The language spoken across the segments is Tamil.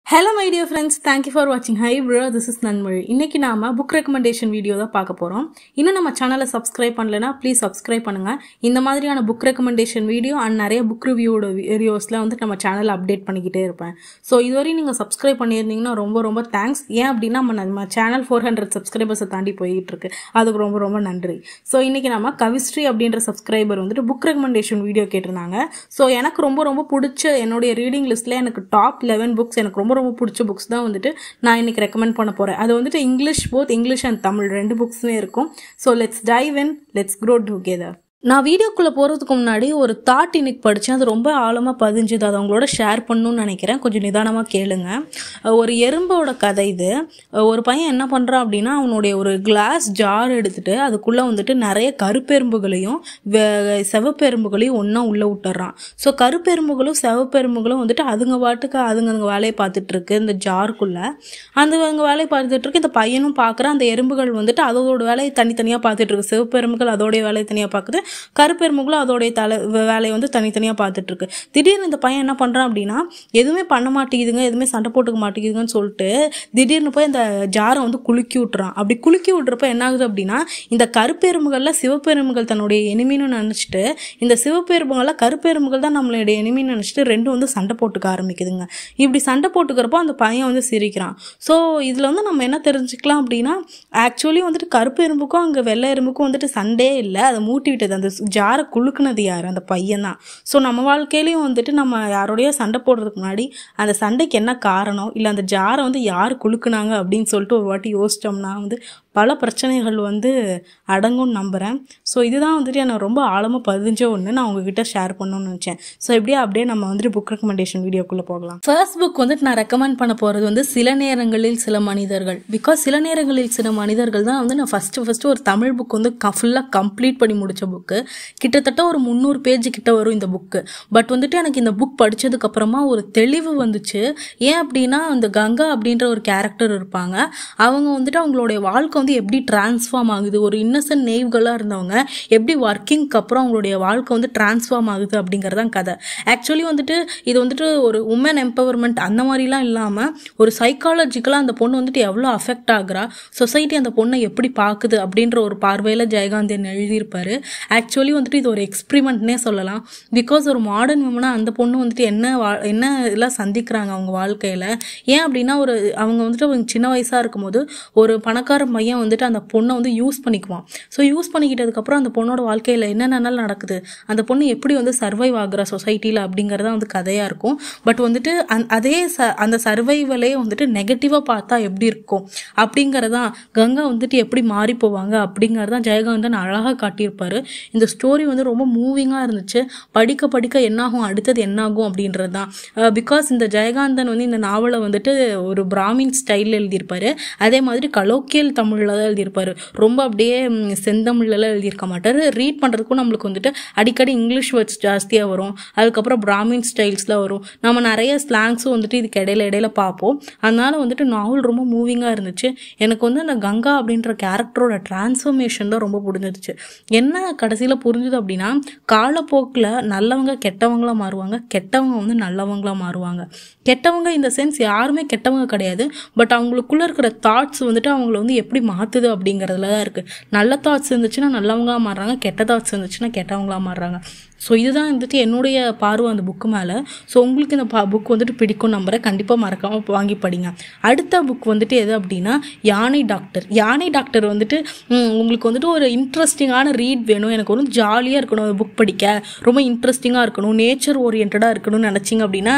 hello my dear friends thank you for வாட்சிங் hi bro this is Nanmozhi இன்னைக்கு நாம புக் ரெக்கமெண்டேஷன் வீடியோ தான் பார்க்க போகிறோம் இன்னும் நம்ம சேனலை சப்ஸ்கிரைப் பண்ணலைன்னா ப்ளீஸ் சப்ஸ்கிரைப் பண்ணுங்க இந்த மாதிரியான புக் ரெக்கமெண்டேஷன் வீடியோ அண்ட் நிறைய புக் ரிவ்யூவோட வீடியோஸ்லாம் வந்து நம்ம சேனலில் அப்டேட் பண்ணிக்கிட்டே இருப்பேன் ஸோ இதுவரையும் நீங்கள் சப்ஸ்கிரைப் பண்ணியிருந்தீங்கன்னா ரொம்ப ரொம்ப தேங்க்ஸ் ஏன் அப்படின்னா நம்ம நம்ம சேனல் ஃபோர் ஹண்ட்ரட் சப்ஸ்கிரைபர்ஸை தாண்டி போயிட்டு இருக்கு அதுக்கு ரொம்ப ரொம்ப நன்றி ஸோ இன்னைக்கு நம்ம கவிஸ்ட்ரி அப்படின்ற சப்ஸ்கிரைபர் வந்துட்டு புக் ரெக்கமெண்டேஷன் வீடியோ கேட்டிருந்தாங்க ஸோ எனக்கு ரொம்ப ரொம்ப பிடிச்ச என்னுடைய ரீடிங் லிஸ்ட்டில் எனக்கு டாப் லெவன் புக்ஸ் எனக்கு ரொம்ப ரொம்ப பிடிச்ச புக்ஸ் தான் வந்துட்டு நான் இன்னைக்கு ரெக்கமெண்ட் பண்ண போகிறேன் அது வந்துட்டு English both English and Tamil ரெண்டு புக்ஸுமே இருக்கும் so let's dive in let's grow together நான் வீடியோக்குள்ளே போகிறதுக்கு முன்னாடி ஒரு தாட் இன்னைக்கு படித்தேன் அது ரொம்ப ஆழமாக பதிஞ்சுது அதை அவங்களோட ஷேர் பண்ணணும்னு நினைக்கிறேன் கொஞ்சம் நிதானமாக கேளுங்க ஒரு எறும்போட கதை இது ஒரு பையன் என்ன பண்ணுறான் அப்படின்னா அவனுடைய ஒரு கிளாஸ் ஜார் எடுத்துட்டு அதுக்குள்ளே வந்துட்டு நிறைய கருப்பெரும்புகளையும் வெ- செவப்பெரும்புகளையும் ஒன்றா உள்ளே விட்டுறான் ஸோ கருப்பெரும்புகளும் செவப்பெரும்புகளும் வந்துட்டு அதுங்க பாட்டுக்கு அதுங்க அதுங்க வேலையை பார்த்துட்டு இருக்கு இந்த ஜாருக்குள்ளே அந்த அவங்க வேலையை பார்த்துட்டு இருக்கு இந்த பையனும் பார்க்குறான் அந்த எறும்புகள் வந்துட்டு அதோட வேலையை தனித்தனியாக பார்த்துட்டு இருக்கு சிவப்பெரும்புகள் அதோடைய வேலையை தனியாக பார்க்குது கருப்பெரும்புகளும் அதோடைய தலை வே- வேலையை வந்து தனித்தனியாக பார்த்துட்டு இருக்கு திடீர்னு இந்த பையன் என்ன பண்ணுறான் அப்படின்னா எதுவுமே பண்ண மாட்டேங்குதுங்க எதுவுமே சண்டை போட்டுக்க மாட்டேங்குதுங்கன்னு சொல்லிட்டு திடீர்னு போய் அந்த ஜாரை வந்து குலுக்கி விட்டுறான் அப்படி குலுக்கி விட்றப்ப என்ன ஆகுது அப்படின்னா இந்த கருப்பெரும்புகளில் சிவப்பெரும்புகள் தன்னுடைய எனிமின்னு நினச்சிட்டு இந்த சிவப்பெரும்புகளில் கருப்பெரும்புகள் தான் நம்மளுடைய எனிமின்னு நினச்சிட்டு ரெண்டும் வந்து சண்டை போட்டுக்க ஆரம்பிக்குதுங்க இப்படி சண்டை போட்டுக்கிறப்போ அந்த பையன் வந்து சிரிக்கிறான் ஸோ இதில் வந்து நம்ம என்ன தெரிஞ்சுக்கலாம் அப்படின்னா ஆக்சுவலி வந்துட்டு கருப்பு எறும்புக்கும் அங்கே வெள்ளை எறும்புக்கும் வந்துட்டு சண்டே இல்லை அதை மூட்டி விட்டது அந்த ஜாரை குலுக்குனது யார் அந்த பையன் தான் ஸோ நம்ம வாழ்க்கையிலையும் வந்துட்டு நம்ம யாரோடய சண்டை போடுறதுக்கு முன்னாடி அந்த சண்டைக்கு என்ன காரணம் இல்லை அந்த ஜாரை வந்து யார் குலுக்குனாங்க அப்படின்னு சொல்லிட்டு ஒரு வாட்டி யோசிச்சோம்னா வந்து பல பிரச்சனைகள் வந்து அடங்கும்னு நம்புகிறேன் ஸோ இதுதான் வந்துட்டு எனக்கு ரொம்ப ஆழமாக பதிஞ்ச ஒன்று நான் உங்ககிட்ட ஷேர் பண்ணணும்னு நினச்சேன் ஸோ இப்படியே அப்படியே நம்ம வந்துட்டு புக் ரெக்கமெண்டேஷன் வீடியோக்குள்ளே போகலாம் ஃபர்ஸ்ட் புக் வந்துட்டு நான் ரெக்கமெண்ட் பண்ண போகிறது வந்து சில நேரங்களில் சில மனிதர்கள் பிகாஸ் சில நேரங்களில் சில மனிதர்கள் தான் வந்து நான் ஃபஸ்ட்டு ஃபஸ்ட்டு ஒரு தமிழ் புக் வந்து ஃபுல்லாக கம்ப்ளீட் பண்ணி முடிச்ச புக்கு கிட்டத்தட்ட ஒரு முந்நூறு பேஜ் கிட்ட வரும் இந்த புக்கு பட் வந்துட்டு எனக்கு இந்த புக் படிச்சதுக்கு அப்புறமா ஒரு தெளிவு வந்துச்சு ஏன் அப்படின்னா அந்த கங்கா அப்படின்ற ஒரு கேரக்டர் இருப்பாங்க அவங்க வந்துட்டு அவங்களுடைய வாழ்க்கை வந்து எப்படி டிரான்ஸ்ஃபார்ம் ஆகுது ஒரு இன்னசென்ட் நெய்வ்களாக இருந்தவங்க எப்படி ஒர்க்கிங்க்கு அப்புறம் அவங்களுடைய வாழ்க்கை வந்து டிரான்ஸ்ஃபார்ம் ஆகுது அப்படிங்கிறதான் கதை ஆக்சுவலி வந்துட்டு இது வந்துட்டு ஒரு உமன் எம்பவர்மெண்ட் அந்த மாதிரிலாம் இல்லாமல் ஒரு சைக்காலஜிக்கலாக அந்த பொண்ணு வந்துட்டு எவ்வளோ அஃபெக்ட் ஆகுறா சொசைட்டி அந்த பொண்ணை எப்படி பார்க்குது அப்படின்ற ஒரு பார்வையில் ஜெயகாந்தன் எழுதியிருப்பாரு ஆக்சுவலி வந்துட்டு இது ஒரு எக்ஸ்பிரிமெண்ட்னே சொல்லலாம் பிகாஸ் ஒரு மாடர்ன் உமனாக அந்த பொண்ணு வந்துட்டு என்ன வா- என்ன இதெல்லாம் சந்திக்கிறாங்க அவங்க வாழ்க்கையில் ஏன் அப்படின்னா ஒரு அவங்க வந்துட்டு அவங்க சின்ன வயசாக இருக்கும்போது ஒரு பணக்கார பையன் வந்துட்டு அந்த பொண்ணை வந்து யூஸ் பண்ணிக்குவான் ஸோ யூஸ் பண்ணிக்கிட்டதுக்கப்புறம் அந்த பொண்ணோட வாழ்க்கையில் என்னென்னலாம் நடக்குது அந்த பொண்ணு எப்படி வந்து சர்வைவ் ஆகுற சொசைட்டியில் அப்படிங்கிறது வந்து கதையாக இருக்கும் பட் வந்துட்டு அந் அதே ச அந்த சர்வைவலே வந்துட்டு நெகட்டிவாக பார்த்தா எப்படி இருக்கும் அப்படிங்கிறதான் கங்கா வந்துட்டு எப்படி மாறி போவாங்க அப்படிங்கிறதான் ஜெயகாந்தன் அழகாக காட்டியிருப்பாரு இந்த ஸ்டோரி வந்து ரொம்ப மூவிங்காக இருந்துச்சு படிக்க படிக்க என்னாகும் அடுத்தது என்னாகும் அப்படின்றது தான் பிகாஸ் இந்த ஜெயகாந்தன் வந்து இந்த நாவலை வந்துட்டு ஒரு பிராமின் ஸ்டைலில் எழுதியிருப்பாரு அதே மாதிரி கலோக்கியல் தமிழில் தான் எழுதியிருப்பாரு ரொம்ப அப்படியே ம், செந்தமிழ்லலாம் எழுதியிருக்க மாட்டார் ரீட் பண்ணுறதுக்கும் நம்மளுக்கு வந்துட்டு அடிக்கடி இங்கிலீஷ் வேர்ட்ஸ் ஜாஸ்தியாக வரும் அதுக்கப்புறம் பிராமின் ஸ்டைல்ஸில் வரும் நம்ம நிறைய ஸ்லாங்ஸும் வந்துட்டு இதுக்கு இடையில இடையில பார்ப்போம் அதனால வந்துட்டு நாவல் ரொம்ப மூவிங்காக இருந்துச்சு எனக்கு வந்து அந்த கங்கா அப்படின்ற கேரக்டரோட டிரான்ஸ்ஃபர்மேஷன் தான் ரொம்ப பிடிச்சிருச்சு என்ன கடைசியில் புரிஞ்சுது அப்படின்னா காலப்போக்கில் நல்லவங்க கெட்டவங்களா மாறுவாங்க கெட்டவங்க வந்து நல்லவங்களா மாறுவாங்க கெட்டவங்க இந்த சென்ஸ் யாருமே கெட்டவங்க கிடையாது பட் அவங்களுக்குள்ள இருக்கிற தாட்ஸ் வந்துட்டு அவங்கள வந்து எப்படி மாற்றுது அப்படிங்கிறதுல தான் இருக்குது நல்ல தாட்ஸ் இருந்துச்சுன்னா நல்லவங்களா மாறுறாங்க கெட்ட தாட்ஸ் இருந்துச்சுன்னா கெட்டவங்களா மாறுறாங்க ஸோ இதுதான் வந்துட்டு என்னுடைய பார்வை அந்த புக்கு மேலே ஸோ உங்களுக்கு இந்த புக் வந்துட்டு பிடிக்கும் நம்புறேன் கண்டிப்பாக மறக்காமல் வாங்கி படிங்க அடுத்த புக் வந்துட்டு எது அப்படின்னா யானை டாக்டர் யானை டாக்டர் வந்துட்டு ம், உங்களுக்கு வந்துட்டு ஒரு இன்ட்ரெஸ்டிங்கான ரீட் வேணும் எனக்கு வந்து ஜாலியாக இருக்கணும் புக் படிக்க ரொம்ப இன்ட்ரெஸ்டிங்காக இருக்கணும் நேச்சர் ஓரியன்டாக இருக்கணும்னு நினச்சிங்க அப்படின்னா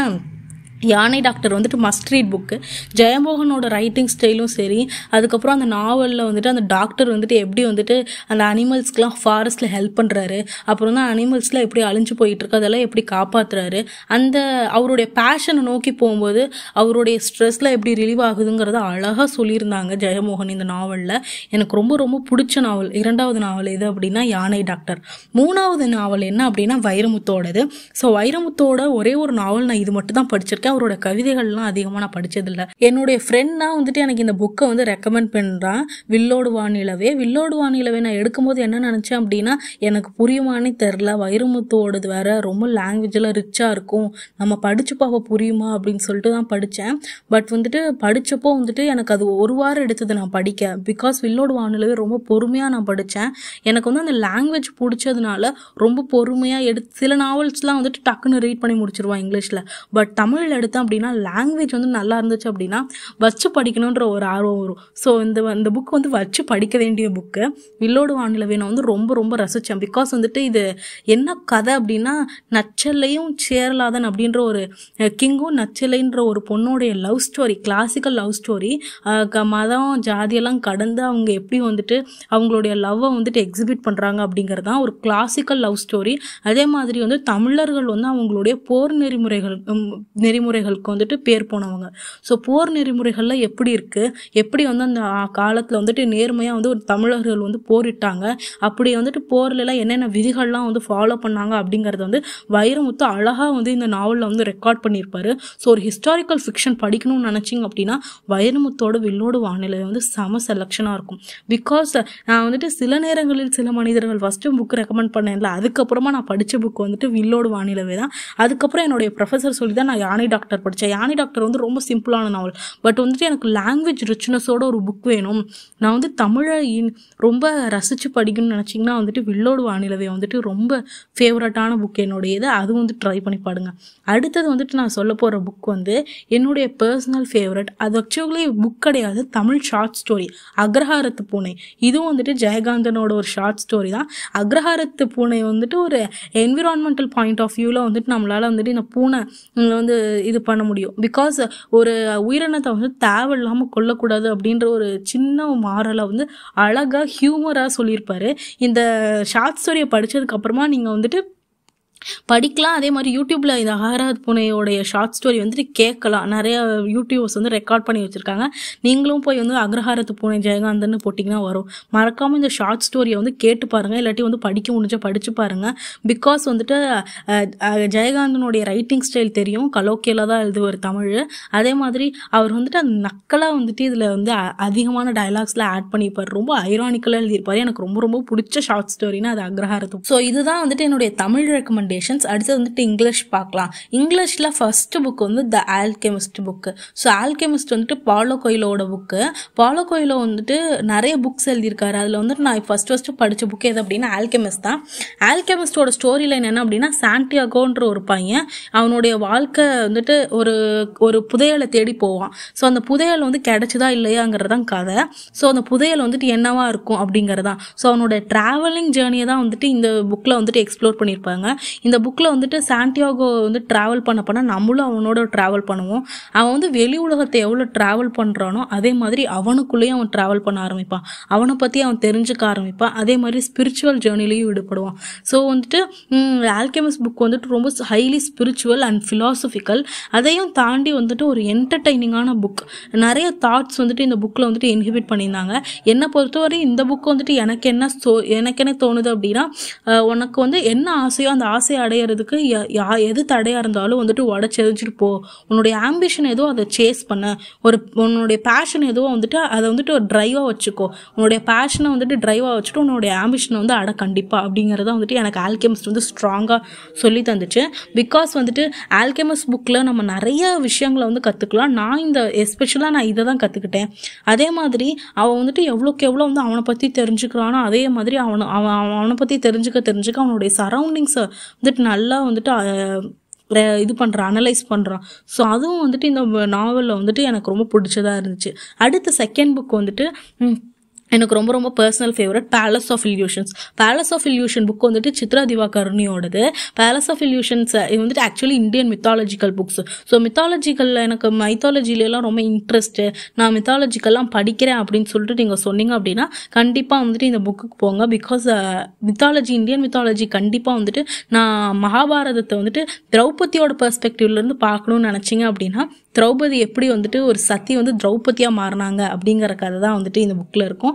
யானை டாக்டர் வந்துட்டு மஸ்ட் ரீட் புக்கு ஜெயமோகனோட ரைட்டிங் ஸ்டைலும் சரி அதுக்கப்புறம் அந்த நாவலில் வந்துட்டு அந்த டாக்டர் வந்துட்டு எப்படி வந்துட்டு அந்த அனிமல்ஸ்க்குலாம் ஃபாரஸ்ட்டில் ஹெல்ப் பண்ணுறாரு அப்புறம் தான் அனிமல்ஸ்லாம் எப்படி அழிஞ்சு போயிட்டு இருக்கு அதெல்லாம் எப்படி காப்பாற்றுறாரு அந்த அவருடைய பேஷனை நோக்கி போகும்போது அவருடைய ஸ்ட்ரெஸ்லாம் எப்படி ரிலீவ் ஆகுதுங்கிறத அழகாக சொல்லியிருந்தாங்க ஜெயமோகன் இந்த நாவலில் எனக்கு ரொம்ப ரொம்ப பிடிச்ச நாவல் இரண்டாவது நாவல் எது அப்படின்னா யானை டாக்டர் மூணாவது நாவல் என்ன அப்படின்னா வைரமுத்தோடது ஸோ வைரமுத்தோட ஒரே ஒரு நாவல் நான் இது மட்டும் தான் படிச்சிருக்கேன் படிச்சிருக்கேன் அவரோட கவிதைகள்லாம் அதிகமாக நான் படிச்சதில்ல என்னுடைய ஃப்ரெண்ட் தான் வந்துட்டு எனக்கு இந்த புக்கை வந்து ரெக்கமெண்ட் பண்ணுறான் வில்லோடு வானிலவே வில்லோடு வானிலவே நான் எடுக்கும்போது என்ன நினச்சேன் அப்படின்னா எனக்கு புரியுமானே தெரில வைரமுத்துவோடது வேற ரொம்ப லாங்குவேஜில் ரிச்சாக இருக்கும் நம்ம படிச்சு பார்க்க புரியுமா அப்படின்னு சொல்லிட்டு தான் படித்தேன் பட் வந்துட்டு படித்தப்போ வந்துட்டு எனக்கு அது ஒரு வாரம் எடுத்தது நான் படிக்க பிகாஸ் வில்லோடு வானிலவே ரொம்ப பொறுமையாக நான் படித்தேன் எனக்கு வந்து அந்த லாங்குவேஜ் பிடிச்சதுனால ரொம்ப பொறுமையாக எடுத்து சில நாவல்ஸ்லாம் வந்துட்டு டக்குன்னு ரீட் பண்ணி முடிச்சிருவான் இங்கிலீஷில் பட் தமிழில் எடுத்தேன் அப்படின்னா லாங்குவேஜ் வந்து நல்லா இருந்துச்சு அப்படின்னா வச்சு படிக்கணுன்ற ஒரு ஆர்வம் வரும் ஸோ இந்த இந்த புக் வந்து வச்சு படிக்க வேண்டிய புக்கு வில்லோடு வானிலவே நான் வந்து ரொம்ப ரொம்ப ரசித்தேன் பிகாஸ் வந்துட்டு இது என்ன கதை அப்படின்னா நச்சல்லையும் சேரலாதன் அப்படின்ற ஒரு கிங்கும் நச்சலைன்ற ஒரு பொண்ணோடைய love story classical love story மதம் ஜாதியெல்லாம் கடந்து அவங்க எப்படி வந்துட்டு அவங்களுடைய லவ்வை வந்துட்டு எக்ஸிபிட் பண்ணுறாங்க அப்படிங்கிறது தான் ஒரு கிளாசிக்கல் லவ் ஸ்டோரி அதே மாதிரி வந்து தமிழர்கள் வந்து அவங்களுடைய போர் நெறிமுறைகள் உம், நெறிமுறைகளுக்கு வந்துட்டு பேர் போனவங்க ஸோ போர் நெறிமுறைகள்லாம் எப்படி இருக்குது எப்படி வந்து அந்த காலத்தில் வந்துட்டு நேர்மையாக வந்து ஒரு தமிழர்கள் வந்து போரிட்டாங்க அப்படி வந்துட்டு போர்லலாம் என்னென்ன விதிகள்லாம் வந்து ஃபாலோ பண்ணாங்க அப்படிங்கிறத வந்து வைரமுத்து அழகாக வந்து இந்த நாவலில் வந்து ரெக்கார்ட் பண்ணியிருப்பாரு ஸோ ஒரு ஹிஸ்டாரிக்கல் ஃபிக்ஷன் படிக்கணும்னு நினச்சிங்க அப்படின்னா வைரமுத்தோட வில்லோடு வானிலை வந்து செம செலெக்ஷனாக இருக்கும் பிகாஸ் நான் வந்துட்டு சில நேரங்களில் சில மனிதர்கள் ஃபஸ்ட்டு புக் ரெக்கமெண்ட் பண்ணேன்ல அதுக்கப்புறமா நான் படித்த புக் வந்துட்டு வில்லோடு வானிலவே தான் அதுக்கப்புறம் என்னுடைய ப்ரொஃபஸர் சொல்லி தான் நான் யானை டாக்டர் படித்தேன் யானை டாக்டர் வந்து ரொம்ப சிம்பிளான நாவல் பட் வந்துட்டு எனக்கு லாங்குவேஜ் ரிச்னஸோட ஒரு புக் வேணும் நான் வந்து தமிழை இன்- ரொம்ப ரசித்து படிக்கணும்னு நினச்சிங்கன்னா வந்துட்டு வில்லோடு வானிலவே வந்துட்டு ரொம்ப ஃபேவரட்டான புக் என்னுடையது அது வந்து ட்ரை பண்ணி பாடுங்க அடுத்தது வந்துட்டு நான் சொல்ல போகிற புக் வந்து என்னுடைய பர்சனல் ஃபேவரட் அது ஆக்சுவலி புக் கிடையாது தமிழ் ஷார்ட் ஸ்டோரி அக்ரஹாரத்து பூனை இதுவும் வந்துட்டு ஜெயகாந்தனோட ஒரு ஷார்ட் ஸ்டோரி தான் அக்ரஹாரத்து பூனை வந்துட்டு ஒரு என்விரான்மெண்டல் பாயிண்ட் ஆஃப் வியூவில் வந்துட்டு நம்மளால் வந்துட்டு இந்த பூனை உம், வந்து இது பண்ண முடியும் பிகாஸ் ஒரு உயிரினத்தை வந்து தேவையில்லாமல் கொல்லக்கூடாது அப்படின்ற ஒரு சின்ன மாறலை வந்து அழகாக ஹியூமராக சொல்லியிருப்பாரு இந்த ஷார்ட் ஸ்டோரியை படிச்சதுக்கு அப்புறமா நீங்கள் வந்துட்டு படிக்கலாம் அதே மாதிரி யூடியூப்ல இந்த அகராத் பூனையோடைய ஷார்ட் ஸ்டோரி வந்துட்டு கேட்கலாம் நிறைய யூடியூபர்ஸ் வந்து ரெக்கார்ட் பண்ணி வச்சிருக்காங்க நீங்களும் போய் வந்து அக்ரஹாரத்து பூனை ஜெயகாந்தன்னு போட்டிங்கன்னா வரும் மறக்காம இந்த ஷார்ட் ஸ்டோரியை வந்து கேட்டு பாருங்க இல்லாட்டி வந்து படிக்க முடிஞ்சா படிச்சு பாருங்க பிகாஸ் வந்துட்டு அஹ், அஹ், ஜெயகாந்தனுடைய ரைட்டிங் ஸ்டைல் தெரியும் கலோக்கியல தான் எழுதுவார் தமிழ் அதே மாதிரி அவர் வந்துட்டு அந்த நக்கலாக வந்துட்டு இதில் வந்து அ- அதிகமான டயலாக்ஸ்ல ஆட் பண்ணியிருப்பார் ரொம்ப ஐரானிக்கலாக எழுதியிருப்பார் எனக்கு ரொம்ப ரொம்ப பிடிச்ச ஷார்ட் ஸ்டோரினா அது அக்ரஹாரத்து ஸோ இதுதான் வந்துட்டு என்னுடைய தமிழ் ரெக்கமெண்டேஷன்ஸ் அடுத்து வந்துட்டு இங்கிலீஷ் பார்க்கலாம் இங்கிலீஷில் ஃபர்ஸ்ட் புக் வந்து the alchemist book so alchemist வந்துட்டு பாலோ கொயிலோட புக்கு பாலோ கொயிலோ வந்துட்டு நிறைய புக்ஸ் எழுதியிருக்காரு அதில் வந்துட்டு நான் ஃபர்ஸ்ட் ஃபர்ஸ்ட் படித்த புக் எது அப்படின்னா ஆல்கெமிஸ்ட் தான் ஆல்கெமிஸ்டோட ஸ்டோரி லைன் என்ன அப்படின்னா சாண்டியாகோன்ற ஒரு பையன் அவனுடைய வாழ்க்கை வந்துட்டு ஒரு ஒரு புதையலை தேடி போவான் ஸோ அந்த புதையல் வந்து கிடைச்சதா இல்லையாங்கிறது தான் கதை ஸோ அந்த புதையல் வந்துட்டு என்னவா இருக்கும் அப்படிங்கிறதான் ஸோ அவனோட ட்ராவலிங் ஜேர்னியை தான் வந்துட்டு இந்த புக்கில் வந்துட்டு எக்ஸ்ப்ளோர் பண்ணியிருப்பாங்க இந்த புக்கில் வந்துட்டு சாண்டியாகோ வந்து ட்ராவல் பண்ண பண்ண நம்மளும் அவனோட ட்ராவல் பண்ணுவோம் அவன் வந்து வெளி உலகத்தை எவ்வளோ ட்ராவல் பண்ணுறானோ அதே மாதிரி அவனுக்குள்ளேயும் அவன் ட்ராவல் பண்ண ஆரம்பிப்பான் அவனை பற்றி அவன் தெரிஞ்சுக்க ஆரம்பிப்பான் அதே மாதிரி ஸ்பிரிச்சுவல் ஜேர்னிலையும் ஈடுபடுவான் ஸோ வந்துட்டு ஆல்கெமிஸ்ட் புக் வந்துட்டு ரொம்ப ஹைலி ஸ்பிரிச்சுவல் அண்ட் ஃபிலாசபிக்கல் அதையும் தாண்டி வந்துட்டு ஒரு என்டர்டைனிங்கான புக் நிறைய தாட்ஸ் வந்துட்டு இந்த புக்கில் வந்துட்டு இன்ஹிபிட் பண்ணியிருந்தாங்க என்னை பொறுத்தவரை இந்த புக் வந்துட்டு எனக்கு என்ன சோ எனக்கு என்ன தோணுது அப்படின்னா அஹ், உனக்கு வந்து என்ன ஆசையோ அந்த ஆசையை அடையிறதுக்கு ய- யா- எது தடையாக இருந்தாலும் வந்துட்டு உடச்செறிஞ்சிட்டு போ உன்னுடைய ஆம்பிஷன் ஏதோ அதை சேஸ் பண்ண ஒரு உன்னுடைய பேஷன் ஏதோ வந்துட்டு அதை வந்துட்டு ஒரு ட்ரைவாக வச்சுக்கோ உன்னுடைய பேஷனை வந்துட்டு ட்ரைவாக வச்சுட்டு உன்னுடைய ஆம்பிஷனை வந்து அட கண்டிப்பாக அப்படிங்கிறத வந்துட்டு எனக்கு ஆல்கெமிஸ்ட் வந்து ஸ்ட்ராங்காக சொல்லி தந்துச்சு பிகாஸ் வந்துட்டு ஆல்கெமிஸ்ட் புக்கில் நம்ம நிறைய விஷயங்களை வந்து கற்றுக்கலாம் நான் இந்த எஸ்பெஷலாக நான் இதை தான் கற்றுக்கிட்டேன் அதே மாதிரி அவன் வந்துட்டு எவ்வளோக்கு எவ்வளோ வந்து அவனை பற்றி தெரிஞ்சுக்கிறானோ அதே மாதிரி அவனை அவன் அவனை பற்றி தெரிஞ்சுக்க தெரிஞ்சுக்க அவனுடைய சரௌண்டிங்ஸை வந்துட்டு நல்லா வந்துட்டு அஹ், re- இது பண்ணுறான் அனலைஸ் பண்ணுறான் ஸோ அதுவும் வந்துட்டு இந்த நாவலில் வந்துட்டு எனக்கு ரொம்ப பிடிச்சதா இருந்துச்சு அடுத்த செகண்ட் புக் வந்துட்டு ம், எனக்கு ரொம்ப ரொம்ப personal favourite palace of illusions palace of illusion book வந்துட்டு சித்ரா திவாகர்ணியோடது பேலஸ் ஆஃப் இல்யூஷன்ஸ் இது வந்துட்டு actually Indian mythological books so மித்தாலஜிக்கலில் எனக்கு மைத்தாலஜிலலாம் ரொம்ப இன்ட்ரெஸ்ட்டு நான் மித்தாலஜிக்கெல்லாம் படிக்கிறேன் அப்படின்னு சொல்லிட்டு நீங்கள் சொன்னீங்க அப்படின்னா கண்டிப்பாக வந்துட்டு இந்த புக்குக்கு போங்க பிகாஸ் மித்தாலஜி இந்தியன் மித்தாலஜி கண்டிப்பாக வந்துட்டு நான் மகாபாரதத்தை வந்துட்டு திரௌபதியோட பெர்ஸ்பெக்டிவ்லேருந்து பார்க்கணும்னு நினச்சிங்க அப்படின்னா திரௌபதி எப்படி வந்துட்டு ஒரு சத்தி வந்து திரௌபதியாக மாறினாங்க அப்படிங்கிற கதை தான் வந்துட்டு இந்த புக்கில் இருக்கும்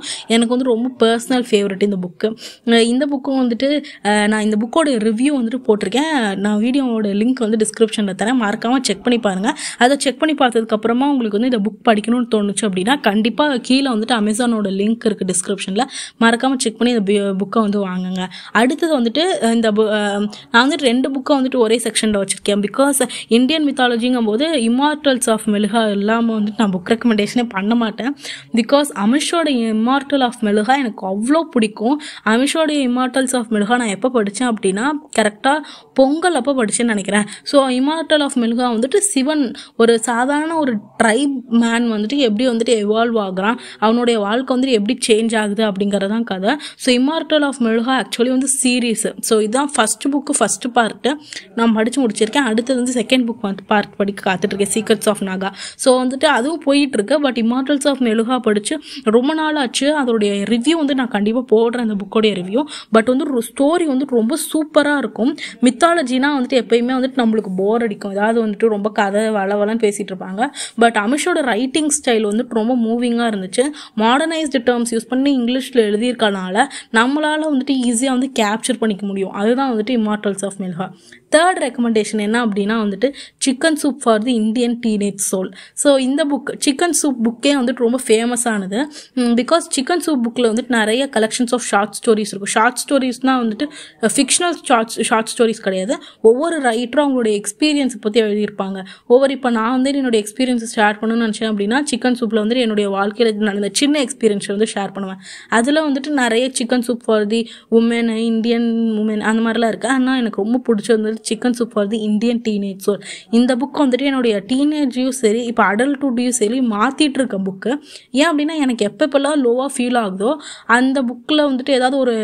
எனக்கு வந்து ரொம்ப பர்சனல் ஃபேவரட் இந்த புக்கு இந்த புக்கும் வந்துட்டு அஹ், நான் இந்த புக்கோட ரிவ்யூ வந்துட்டு போட்டிருக்கேன் நான் வீடியோவோட லிங்க் வந்து டிஸ்கிரிப்ஷனில் தரேன் மறக்காமல் செக் பண்ணி பாருங்கள் அதை செக் பண்ணி பார்த்ததுக்கப்புறமா உங்களுக்கு வந்து இந்த புக் படிக்கணும்னு தோணுச்சு அப்படின்னா கண்டிப்பாக கீழே வந்துட்டு அமேசானோட லிங்க் இருக்குது டிஸ்கிரிப்ஷனில் மறக்காமல் செக் பண்ணி இந்த புக்கை வந்து வாங்குங்க அடுத்தது வந்துட்டு அஹ், இந்த bu- அஹ், நான் வந்துட்டு ரெண்டு புக்கை வந்துட்டு ஒரே செக்ஷனில் வச்சுருக்கேன் பிகாஸ் இந்தியன் மித்தாலஜிங்கும் போது இம்மார்டல்ஸ் ஆஃப் மெழுகா இல்லாமல் வந்துட்டு நான் புக் ரெக்கமெண்டேஷனே பண்ண மாட்டேன் பிகாஸ் அமிஷோட இம்மார்டல் ஆஃப் மெழுகா எனக்கு அவ்வளோ பிடிக்கும் அமிஷோட இம்மார்டல்ஸ் ஆஃப் மெழுகா நான் எப்போ படித்தேன் அப்படின்னா கரெக்டாக பொங்கல் அப்போ படித்தேன்னு நினைக்கிறேன் ஸோ இம்மார்டல் ஆஃப் மெழுகா வந்துட்டு சிவன் ஒரு சாதாரண ஒரு ட்ரைப் மேன் வந்துட்டு எப்படி வந்துட்டு எவால்வ் ஆகுறான் அவனுடைய வாழ்க்கை வந்துட்டு எப்படி சேஞ்ச் ஆகுது அப்படிங்கிறதான் கதை so immortal of Meluha actually வந்து சீரீஸ் ஸோ இதுதான் ஃபஸ்ட் புக்கு ஃபஸ்ட்டு பார்ட்டு நான் படித்து முடிச்சிருக்கேன் அடுத்தது வந்து செகண்ட் புக் வந்து பார்ட் படிக்க காத்துட்ருக்கேன் சீக்ரெட்ஸ் ஆஃப் நாகா ஸோ வந்துட்டு அதுவும் போயிட்டுருக்கு பட் இம்மார்டல்ஸ் ஆஃப் மெழுகா படித்து ரொம்ப நாள் ஆச்சு அதோடைய ரிவ்யூ வந்து நான் கண்டிப்பாக போடுறேன் அந்த புக்கோடைய ரிவ்யூ பட் வந்து ஒரு ஸ்டோரி வந்து ரொம்ப சூப்பராக இருக்கும் மித்தாலஜினா வந்துட்டு எப்பயுமே வந்துட்டு நம்மளுக்கு போர் அடிக்கும் ஏதாவது வந்துட்டு ரொம்ப கதை வளவலன்னு பேசிகிட்டு இருப்பாங்க பட் அமிஷோட ரைட்டிங் ஸ்டைல் வந்துட்டு ரொம்ப மூவிங்காக இருந்துச்சு மாடர்னைஸ்டு டேர்ம்ஸ் யூஸ் பண்ணி இங்கிலீஷில் எழுதியிருக்கனால நம்மளால் வந்துட்டு ஈஸியாக வந்து கேப்சர் பண்ணிக்க முடியும் அதுதான் வந்துட்டு immortals of Meluha third recommendation என்ன அப்படின்னா வந்துட்டு chicken soup for the Indian teenage soul so இந்த புக் சிக்கன் சூப் புக்கே வந்துட்டு ரொம்ப ஃபேமஸானது பிகாஸ் சிக்கன் சூப் புக்கில் வந்துட்டு நிறைய கலெக்ஷன்ஸ் ஆஃப் ஷார்ட் ஸ்டோரிஸ் இருக்கும் ஷார்ட் ஸ்டோரிஸ்னால் வந்துட்டு ஃபிக்ஷனல் ஷார்ட் ஷார்ட் ஸ்டோரிஸ் கிடையாது ஒவ்வொரு ரைட்டரும் அவங்களுடைய எக்ஸ்பீரியன்ஸை பற்றி எழுதியிருப்பாங்க ஒவ்வொரு இப்போ நான் வந்து என்னுடைய எக்ஸ்பீரியன்ஸை ஷேர் பண்ணணும்னு நினச்சேன் அப்படின்னா சிக்கன் சூப்பில் வந்துட்டு என்னுடைய வாழ்க்கையில் நடந்த சின்ன எக்ஸ்பீரியன்ஸை வந்து ஷேர் பண்ணுவேன் அதில் வந்துட்டு நிறைய chicken soup for the woman Indian woman அந்த மாதிரிலாம் இருக்குது ஆனால் எனக்கு ரொம்ப பிடிச்சிருந்தது chicken soup for the Indian teenage soul இந்த புக் வந்துட்டு என்னுடைய டீனேஜையும் சரி இப்போ அடல்ட்ஹுட்டையும் சரி மாற்றிட்டு இருக்க புக்கு ஏன் அப்படின்னா எனக்கு எப்பப்பெல்லாம் லோவாக ஃபீல் ஆகுதோ அந்த புக்கில் வந்துட்டு ஏதாவது ஒரு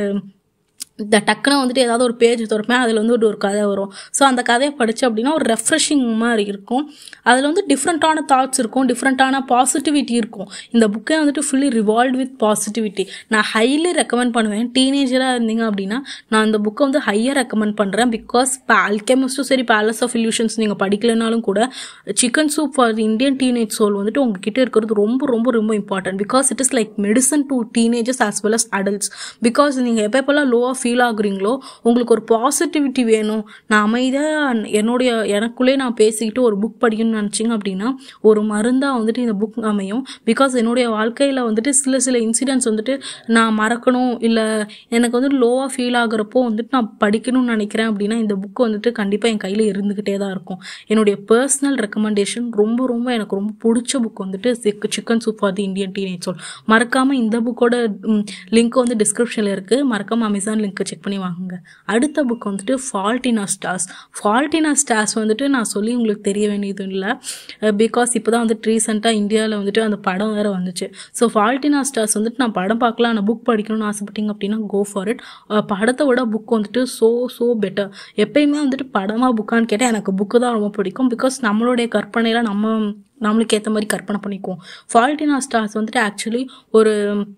இந்த டக்குன்னு வந்துட்டு ஏதாவது ஒரு பேஜ் திறப்பேன் அதில் வந்து ஒரு ஒரு கதை வரும் ஸோ அந்த கதையை படித்தேன் அப்படின்னா ஒரு ரெஃப்ரெஷிங் மாதிரி இருக்கும் அதில் வந்து டிஃப்ரெண்ட்டான தாட்ஸ் இருக்கும் டிஃப்ரெண்ட்டான பாசிட்டிவிட்டி இருக்கும் இந்த புக்கே வந்துட்டு ஃபுல்லி ரிவால்வ் வித் பாசிட்டிவிட்டி நான் ஹைலி ரெக்கமெண்ட் பண்ணுவேன் டீனேஜராக இருந்தீங்க அப்படின்னா நான் அந்த புக்கை வந்து ஹையாக ரெக்கமெண்ட் பண்ணுறேன் பிகாஸ் ஆல்கெமிஸ்ட்டும் சரி பேலஸ் ஆஃப் இல்யூஷன்ஸ் நீங்கள் படிக்கலைனாலும் கூட chicken soup for the Indian teenage soul வந்துட்டு உங்ககிட்ட இருக்கிறது ரொம்ப ரொம்ப ரொம்ப important because it is like medicine to teenagers as well as adults because நீங்கள் எப்போ எப்போல்லாம் லோவாக ஃபீல் ஆகுறீங்களோ உங்களுக்கு ஒரு பாசிட்டிவிட்டி வேணும் நான் அமைதியாக என்னுடைய எனக்குள்ளே நான் பேசிக்கிட்டு ஒரு புக் படிக்கணும்னு நினச்சிங்க அப்படின்னா ஒரு மருந்தாக வந்துட்டு இந்த புக் அமையும் பிகாஸ் என்னுடைய வாழ்க்கையில் வந்துட்டு சில சில இன்சிடென்ட்ஸ் வந்துட்டு நான் மறக்கணும் இல்லை எனக்கு வந்து லோவாக ஃபீல் ஆகுறப்போ வந்துட்டு நான் படிக்கணும்னு நினைக்கிறேன் அப்படின்னா இந்த புக் வந்துட்டு கண்டிப்பாக என் கையில் இருந்துக்கிட்டே தான் இருக்கும் என்னுடைய பர்சனல் ரெக்கமெண்டேஷன் ரொம்ப ரொம்ப எனக்கு ரொம்ப பிடிச்ச புக் வந்துட்டு chick chicken soup for the Indian teenage soul மறக்காமல் இந்த புக்கோட லிங்க் வந்து டிஸ்கிரிப்ஷனில் இருக்குது மறக்காமல் அமேசான் லிங்க் செக் பண்ணி வாங்குங்க அடுத்த புக் வந்துட்டு ஃபால்டினா ஸ்டார்ஸ் ஃபால்டினா ஸ்டார்ஸ் வந்துட்டு நான் சொல்லி உங்களுக்கு தெரிய வேண்டியது இல்லை பிகாஸ் இப்போ தான் வந்துட்டு ரீசெண்டாக இந்தியாவில் வந்துட்டு அந்த படம் வேறு வந்துச்சு ஸோ ஃபால்டினா ஸ்டார்ஸ் வந்துட்டு நான் படம் பார்க்கலாம் நான் புக் படிக்கணும்னு ஆசைப்பட்டீங்க அப்படின்னா கோ ஃபார் இட் படத்தை விட புக் வந்துட்டு ஸோ ஸோ பெட்டர் எப்பயுமே வந்துட்டு படமாக புக்கான்னு கேட்டால் எனக்கு புக்கு தான் ரொம்ப பிடிக்கும் பிகாஸ் நம்மளுடைய கற்பனையில் நம்ம நம்மளுக்கு ஏற்ற மாதிரி கற்பனை பண்ணிக்குவோம் ஃபால்டினா ஸ்டார்ஸ் வந்துட்டு ஆக்சுவலி ஒரு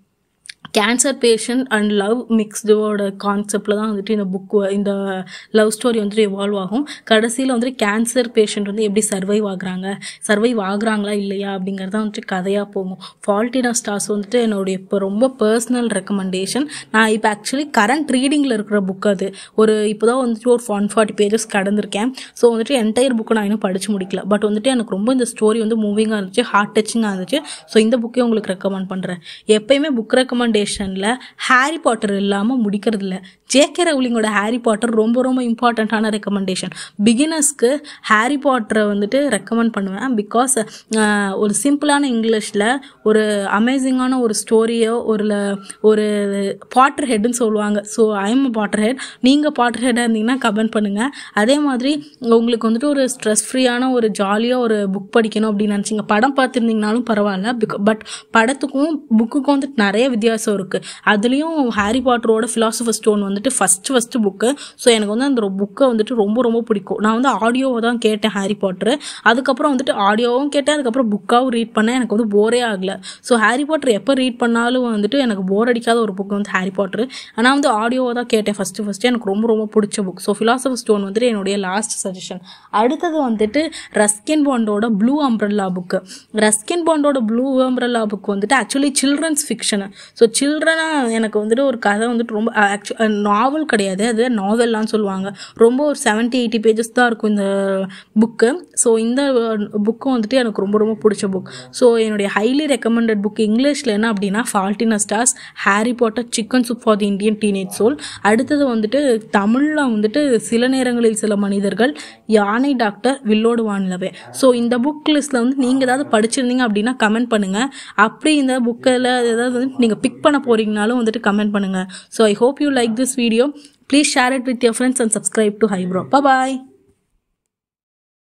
கேன்சர் பேஷண்ட் அண்ட் லவ் மிக்ஸ்டோட கான்செப்டில் தான் வந்துட்டு இந்த புக் இந்த லவ் ஸ்டோரி வந்துட்டு எவால்வ் ஆகும் கடைசியில் வந்துட்டு கேன்சர் பேஷண்ட் வந்து எப்படி சர்வைவ் ஆகுறாங்க சர்வைவ் ஆகுறாங்களா இல்லையா அப்படிங்கிறது தான் வந்துட்டு கதையாக போகும் ஃபால்ட்டினா ஸ்டார்ஸ் வந்துட்டு என்னுடைய இப்போ ரொம்ப பர்சனல் ரெக்கமெண்டேஷன் நான் இப்போ ஆக்சுவலி கரண்ட் ரீடிங்கில் இருக்கிற புக் அது ஒரு இப்போ தான் வந்துட்டு ஒரு ஒன் ஃபார்ட்டி பேஜஸ் கடந்திருக்கேன் ஸோ வந்துட்டு என்டையர் புக்கை நான் இன்னும் படித்து முடிக்கல பட் வந்துட்டு எனக்கு ரொம்ப இந்த ஸ்டோரி வந்து மூவிங்காக இருந்துச்சு ஹார்ட் டச்சிங்காக இருந்துச்சு ஸோ இந்த புக்கே உங்களுக்கு ரெக்கமெண்ட் பண்ணுறேன் எப்பயுமே புக் ரெக்கமெண்டேஷனில் ஹாரி பாட்டர் இல்லாமல் முடிக்கிறது இல்லை ஜேகே ரவுலிங்கோட ஹாரி பாட்டர் ரொம்ப ரொம்ப இம்பார்ட்டண்ட்டான ரெக்கமெண்டேஷன் பிகினர்ஸ்க்கு ஹாரி பாட்டரை வந்துட்டு ரெக்கமெண்ட் பண்ணுவேன் பிகாஸ் ஒரு சிம்பிளான இங்கிலீஷில் ஒரு அமேசிங்கான ஒரு ஸ்டோரியோ ஒரு ஒரு பாட்டர் ஹெட்னு சொல்லுவாங்க ஸோ ஐஎம் பாட்டர் ஹெட் நீங்கள் பாட்டர் ஹெட்டாக இருந்தீங்கன்னா கமெண்ட் பண்ணுங்கள் அதே மாதிரி உங்களுக்கு வந்துட்டு ஒரு ஸ்ட்ரெஸ் ஃப்ரீயான ஒரு ஜாலியாக ஒரு புக் படிக்கணும் அப்படின்னு நினச்சிங்க படம் பார்த்துருந்தீங்கனாலும் பரவாயில்ல பட் படத்துக்கும் புக்குக்கும் வந்துட்டு நிறைய வித்தியாசம் இருக்குது அதுலேயும் ஹாரி பாட்டரோட ஃபிலாசபர் ஸ்டோன் வந்துட்டு ஃபஸ்ட்டு ஃபஸ்ட்டு புக்கு ஸோ எனக்கு வந்து அந்த புக்கை வந்துட்டு ரொம்ப ரொம்ப பிடிக்கும் நான் வந்து ஆடியோவை தான் கேட்டேன் ஹாரி பாட்டரு அதுக்கப்புறம் வந்துட்டு ஆடியோவும் கேட்டேன் அதுக்கப்புறம் புக்காகவும் ரீட் பண்ணேன் எனக்கு வந்து போரே ஆகலை ஸோ ஹாரி பாட்டர் எப்போ ரீட் பண்ணாலும் வந்துட்டு எனக்கு போர் அடிக்காத ஒரு புக் வந்து ஹாரி பாட்டர் ஆனால் வந்து ஆடியோவை தான் கேட்டேன் ஃபஸ்ட்டு ஃபஸ்ட்டு எனக்கு ரொம்ப ரொம்ப பிடிச்ச புக் ஸோ ஃபிலாசபர் ஸ்டோன் வந்துட்டு என்னுடைய லாஸ்ட் சஜஷன் அடுத்தது வந்துட்டு ரஸ்கின் பாண்டோட ப்ளூ அம்ப்ரல்லா புக்கு ரஸ்கின் பாண்டோட ப்ளூ அம்ப்ரல்லா புக் வந்துட்டு ஆக்சுவலி சில்ட்ரன்ஸ் ஃபிக்ஷனு ஸோ சில்ட்ரனாக எனக்கு வந்துட்டு ஒரு கதை வந்துட்டு ரொம்ப ஆக்சுவல் நாவல் கிடையாது அது நாவல்லாம் சொல்லுவாங்க ரொம்ப ஒரு செவன்ட்டி எயிட்டி பேஜஸ் தான் இருக்கும் இந்த புக்கு ஸோ இந்த புக்கும் வந்துட்டு எனக்கு ரொம்ப ரொம்ப பிடிச்ச புக் ஸோ என்னுடைய ஹைலி ரெக்கமெண்டட் புக் இங்கிலீஷில் என்ன அப்படின்னா fault in our stars Harry Potter chicken soup for the Indian teenage soul அடுத்தது வந்துட்டு தமிழில் வந்துட்டு சில நேரங்களில் சில மனிதர்கள் யானை டாக்டர் வில்லோடு வானிலவே ஸோ இந்த புக் லிஸ்ட்டில் வந்து நீங்கள் ஏதாவது படிச்சிருந்தீங்க அப்படின்னா கமெண்ட் பண்ணுங்கள் அப்படி இந்த புக்கில் ஏதாவது வந்து நீங்கள் பிக் பண்ண போகிறீங்கனாலும் வந்துட்டு கமெண்ட் பண்ணுங்கள் so I hope you like this video please share it with your friends and subscribe to hi bro bye